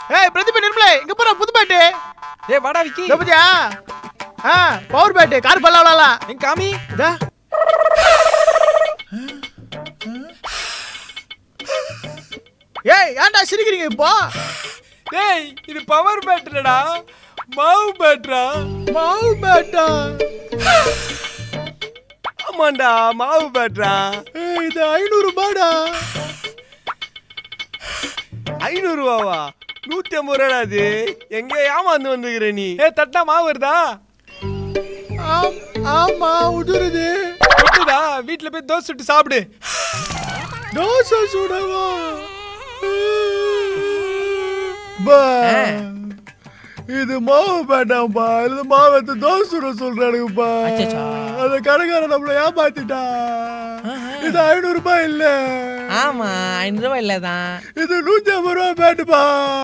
ஏய் பிரதீப் நிர்மலே இங்க போற புது பேட்டு ஏய் வாடா விக்கி இதோ பாத்தியா ஆ பவர் பேட்டு கார் பல்ல விளாடலாம் எங்க காமி இதா ஏய் ஏன்டா சிரிக்கிறீங்க இப்போ டேய் இது பவர் பேட்டரிடா மாவு பேட்டரா மாவு பேட்டா ஆமாண்டா மாவு பேட்டரா ஏய் இது ஐநூறு ரூபாடா ஐநூறு ரூபாவா நூத்தி ஐம்பது ரூபாடா அது எங்க ஏமாந்து வந்துக்கிற நீ ஏ தட்டா மாவு வருதா ஆம் ஆமா உதுருது கொட்டுதா வீட்டுல போய் தோசை சுட்டு சாப்பிடு தோசை சுடவா பா இது மாவு வேண்டாம்ப்பா இது மாவு எடுத்து தோசை சுட சொல்றானுங்கப்பா அச்சச்சோ. அந்த கடைக்காரன் நம்மள ஏமாத்திட்டா இது ஐநூறு ரூபாய் இல்ல ஆமா ஐநூறு ரூபாய் இல்லதான் இது நூத்தி ஐம்பது ரூபாய் பேட்டுப்பா